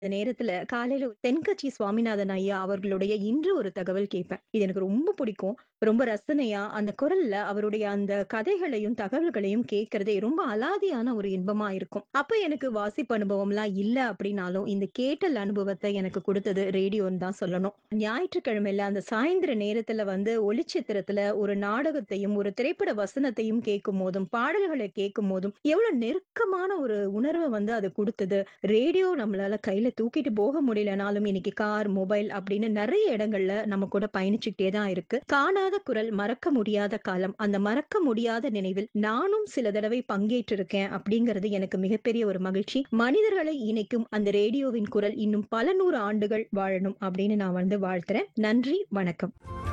இந்த நேரத்துல காலையில தென்கட்சி சுவாமிநாதன் ஐயா அவர்களுடைய இன்று ஒரு தகவல் கேட்பேன். இது எனக்கு ரொம்ப பிடிக்கும். ரொம்ப ரசனையா அந்த குரல்ல அவருடைய அந்த கதைகளையும், தகவல்களையும் கேட்கிறதே ரொம்ப அலாதியான ஒரு இன்பமா இருக்கும். அப்ப எனக்கு வாசிப்பு அனுபவம்லாம் இல்ல அப்படின்னாலும், இந்த கேட்டல் அனுபவத்த எனக்கு குடுத்தது ரேடியோன்னு தான் சொல்லணும். ஞாயிற்றுக்கிழமையில அந்த சாயந்திர நேரத்துல வந்து ஒளிச்சித்திரத்துல ஒரு நாடகத்தையும், ஒரு திரைப்பட வசனத்தையும் கேட்கும்போதும், பாடல்களை கேட்கும்போதும், எவ்வளவு நெருக்கமான ஒரு உணர்வ வந்து அது குடுத்தது. ரேடியோ நம்மளால கையில தூக்கிட்டு போக முடியலனாலும் இன்னைக்கு கார், மொபைல் அப்படின்னு நெறைய இடங்கள்ல நம்ம கூட பயணிச்சுக்கிட்டே தான் இருக்கு. காணாத குரல் மறக்க முடியாத காலம். அந்த மறக்க முடியாத நினைவில் நானும் சில தடவை பங்கேற்றிருக்கேன் அப்படிங்கிறது எனக்கு மிகப்பெரிய ஒரு மகிழ்ச்சி. மனிதர்களை இணைக்கும் அந்த ரேடியோவின் குரல் இன்னும் பல நூறு ஆண்டுகள் வாழணும் அப்படின்னு நான் வந்து வாழ்த்துறேன். நன்றி, வணக்கம்.